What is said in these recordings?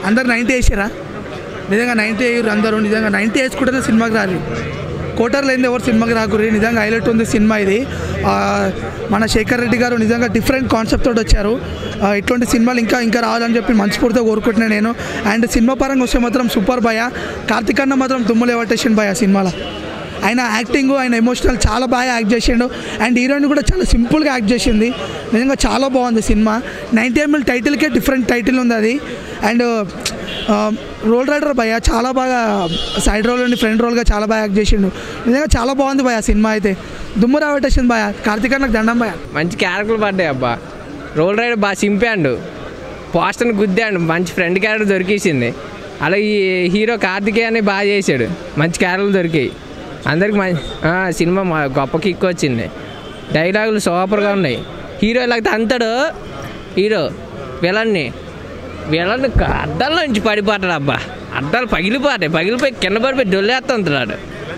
అందరు నైంటీ వేసారా నిజంగా నైంటీ వేయరు అందరూ నిజంగా నైంటీ వేసుకుంటే సినిమాకి రారు కోటర్లో ఏంది ఎవరు సినిమాకి రాకుర్రి నిజంగా హైలైట్ ఉంది సినిమా ఇది ఆ, మన శేఖర్ రెడ్డి గారు నిజంగా డిఫరెంట్ కాన్సెప్ట్ తోటి వచ్చారు ఆ, ఇటువంటి సినిమాలు ఇంకా ఇంకా రావాలని చెప్పి మనస్ఫూర్తిగా కోరుకుంటున్నాను నేను అండ్ సినిమా పరంగా వస్తే మాత్రం సూపర్ భయ కార్తిక్ అన్న మాత్రం దుమ్ములు ఎవటేషన్ భయ సినిమాలో ఆయన యాక్టింగ్ ఆయన ఎమోషనల్ చాలా బాగా యాక్ట్ చేసిండు అండ్ హీరోయిన్ కూడా చాలా సింపుల్గా యాక్ట్ చేసింది నిజంగా చాలా బాగుంది సినిమా నైంటీ ఎంఎల్ టైటిల్కే డిఫరెంట్ టైటిల్ ఉంది అది అండ్ రోల్ రైడర్ భయ చాలా బాగా సైడ్ రోల్ నుండి ఫ్రంట్ రోల్గా చాలా బాగా యాక్ట్ చేసిండు నిజంగా చాలా బాగుంది భయ సినిమా అయితే దుమ్ము రావటేసింది భయ కార్తీక్ నాకు దండం భయ మంచి క్యారెక్టర్లు పడ్డాయి అబ్బా రోల్ రైడర్ బాగా చింపాడు పోస్టర్ని గుద్దాడు మంచి ఫ్రెండ్ క్యారెక్టర్ దొరికేసింది అలా ఈ హీరో కార్తికేయ అని బాగా చేశాడు మంచి క్యారెక్టర్లు దొరికాయి అందరికి మంచి సినిమా మా- గొప్ప కిక్ వచ్చింది డైలాగులు సూపర్గా ఉన్నాయి హీరో ఇలా అంతాడు హీరో విలన్ని విలన్ అద్దాల నుంచి పడిపోతాడు అబ్బా అద్దాలు పగిలిపోతాయి పగిలిపోయి కింద పడిపోయి డొల్లేస్తుంటాడు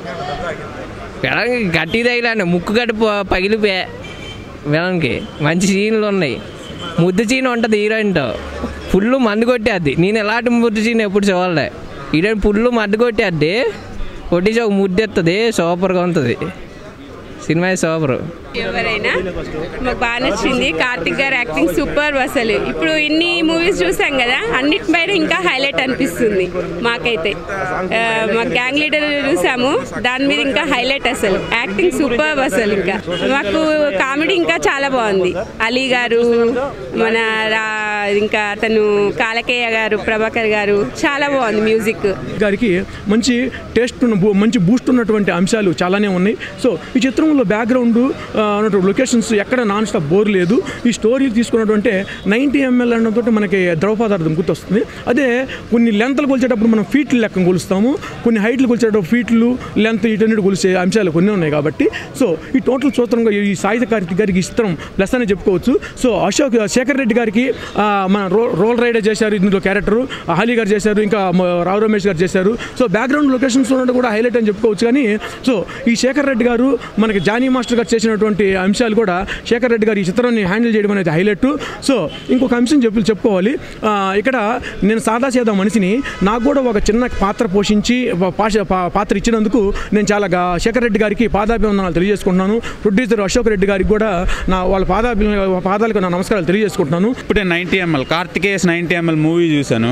విలన్కి గట్టి తగిలాను ముక్కు గట్టి పో- పగిలిపోయా విలన్కి మంచి సీన్లు ఉన్నాయి ముద్దు సీన్ ఉంటుంది హీరోయిన్తో ఫుల్ మందు కొట్టేద్ది నేను ఎలాంటి ముద్దు సీన్ ఎప్పుడు చూడలే హీరోయిన్ ఫుల్ మందు కొట్టేద్ది కొట్టేసి ఒక ముద్దు ఎత్తుంది సూపర్గా ఉంటుంది సినిమా సూపర్ ఎవరైనా మాకు బాగా నచ్చింది కార్తిక్ గారు యాక్టింగ్ సూపర్ అసలు ఇప్పుడు ఇన్ని మూవీస్ చూసాం కదా అన్నిటిపైన ఇంకా హైలైట్ అనిపిస్తుంది మాకైతే ఆ, మా గ్యాంగ్ లీడర్ చూసాము దాని మీద ఇంకా హైలైట్ అసలు యాక్టింగ్ సూపర్ అసలు ఇంకా మాకు కామెడీ ఇంకా చాలా బాగుంది అలీ గారు మన రా ఇంకా అతను కాలకేయ గారు ప్రభాకర్ గారు చాలా బాగుంది మ్యూజిక్ గారికి మంచి టేస్ట్ ఉన్న బూ- మంచి బూస్ట్ ఉన్నటువంటి అంశాలు చాలానే ఉన్నాయి సో ఈ చిత్రంలో బ్యాక్గ్రౌండ్ ఉన్నటువంటి లొకేషన్స్ ఎక్కడ నాన్ స్టాప్ బోర్ లేదు ఈ స్టోరీ తీసుకున్నటువంటి నైంటీ ఎంఎల్ అన్నతో మనకి ద్రవ పదార్థం గుర్తొస్తుంది అదే కొన్ని లెంత్లు కొలిచేటప్పుడు మనం ఫీట్లు లెక్క కొలుస్తాము కొన్ని హైట్లు కొలిచేటప్పుడు ఫీట్లు లెంత్ ఇటన్నిటి కొలిసే అంశాలు కొన్ని ఉన్నాయి కాబట్టి సో ఈ టోటల్ సూత్రంగా ఈ సాయుధ కార్తిక్ గారికి ఇష్టం ప్లస్ అని చెప్పుకోవచ్చు సో అశోక్ శేఖర్ రెడ్డి గారికి ఆ, మన రో రోల్ రైడర్ చేశారు ఇందులో క్యారెక్టర్ హాలీ గారు చేశారు ఇంకా మ- రావు రమేష్ గారు చేశారు సో బ్యాక్గ్రౌండ్ లొకేషన్స్ ఉన్నట్టు కూడా హైలైట్ అని చెప్పుకోవచ్చు కానీ సో ఈ శేఖర్ రెడ్డి గారు మనకి జానీ మాస్టర్ గారు చేసినటువంటి అంశాలు కూడా శేఖర్ రెడ్డి గారు ఈ చిత్రాన్ని హ్యాండిల్ చేయడం అనేది హైలైట్ సో ఇంకొక అంశం చెప్పి చెప్పుకోవాలి ఆ, ఇక్కడ నేను సాదా చేద్దా మనిషిని నాకు కూడా ఒక చిన్న పాత్ర పోషించి పా- పాష- పా- పాత్ర ఇచ్చినందుకు నేను చాలా గా- శేఖర్ రెడ్డి గారికి పాదాభివందనాలు తెలియజేసుకుంటున్నాను ప్రొడ్యూసర్ అశోక్ రెడ్డి గారికి కూడా నా వాళ్ళ పాదాభి పాదాలకు నా నమస్కారాలు తెలియజేసుకుంటున్నాను ఇప్పుడే ninety ML Kartikeya's ninety ML movie చూశాను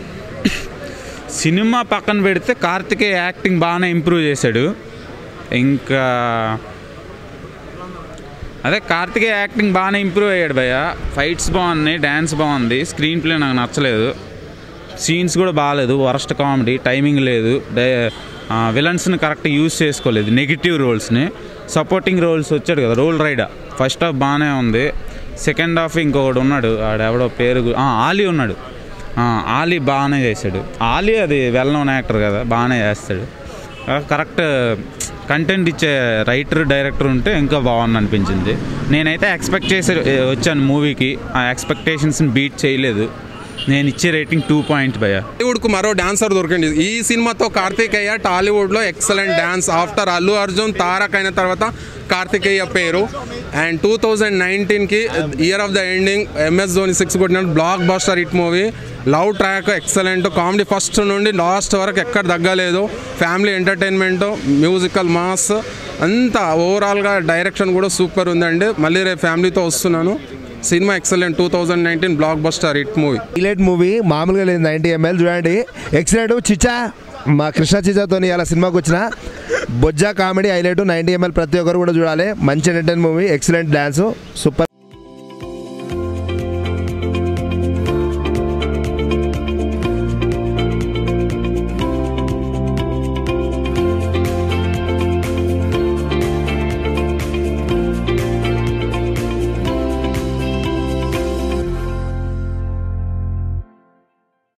సినిమా పక్కన పెడితే కార్తికేయ యాక్టింగ్ బాగానే ఇంప్రూవ్ చేశాడు ఇంకా అదే కార్తికేయ యాక్టింగ్ బాగానే ఇంప్రూవ్ అయ్యాడు భయ్య ఫైట్స్ బాగున్నాయి డ్యాన్స్ బాగుంది స్క్రీన్ ప్లే నాకు నచ్చలేదు సీన్స్ కూడా బాగాలేదు వరస్ట్ కామెడీ టైమింగ్ లేదు డై విలన్స్ని కరెక్ట్ యూజ్ చేసుకోలేదు నెగిటివ్ రోల్స్ని సపోర్టింగ్ రోల్స్ వచ్చాడు కదా రోల్ రైడర్ ఫస్ట్ హాఫ్ బాగానే ఉంది సెకండ్ హాఫ్ ఇంకొకడు ఉన్నాడు ఆడెవడో పేరు గు- ఆ, ఆలీ ఉన్నాడు ఆ, ఆలీ బాగానే చేశాడు ఆలీ అది వెల్ నోన్ యాక్టర్ కదా బాగానే చేస్తాడు కరెక్ట్ కంటెంట్ ఇచ్చే రైటర్ డైరెక్టర్ ఉంటే ఇంకా బాగుంది అనిపించింది నేనైతే ఎక్స్పెక్ట్ చేసి ఏ, వచ్చాను మూవీకి ఆ ఎక్స్పెక్టేషన్స్ని బీట్ చేయలేదు నేను ఇచ్చే రేటింగ్ టూ పాయింట్ భయ్యా టాలీవుడ్ కు మరో డాన్సర్ దొరికింది ఈ సినిమాతో కార్తికేయ టాలీవుడ్ లో excellent dance after Allu Arjun Tarak అయిన తర్వాత కార్తికేయ పేరు అండ్ టూ థౌజండ్ నైన్టీన్కి year of the ending MS Dhoni six కొట్టిన blockbuster hit movie love track excellent comedy first నుండి లాస్ట్ వరకు ఎక్కడ తగ్గలేదు ఫ్యామిలీ ఎంటర్టైన్మెంట్ మ్యూజికల్ మాస్ అంతా ఓవరాల్గా డైరెక్షన్ కూడా సూపర్ ఉందండి మళ్ళీ రేపు ఫ్యామిలీతో వస్తున్నాను సినిమా excellent two thousand nineteen blockbuster hit movie highlight movie మామూలుగా లేదు నైంటీ ఎంఎల్ చూడండి ఎక్సలెంట్ చిచ్చా మా కృష్ణ చిచ్చాతో ఇలా సినిమాకి వచ్చిన బొజ్జా కామెడీ హైలైట్ నైంటీ ఎంఎల్ ప్రతి ఒక్కరు కూడా చూడాలి మంచి entertain movie excellent dance super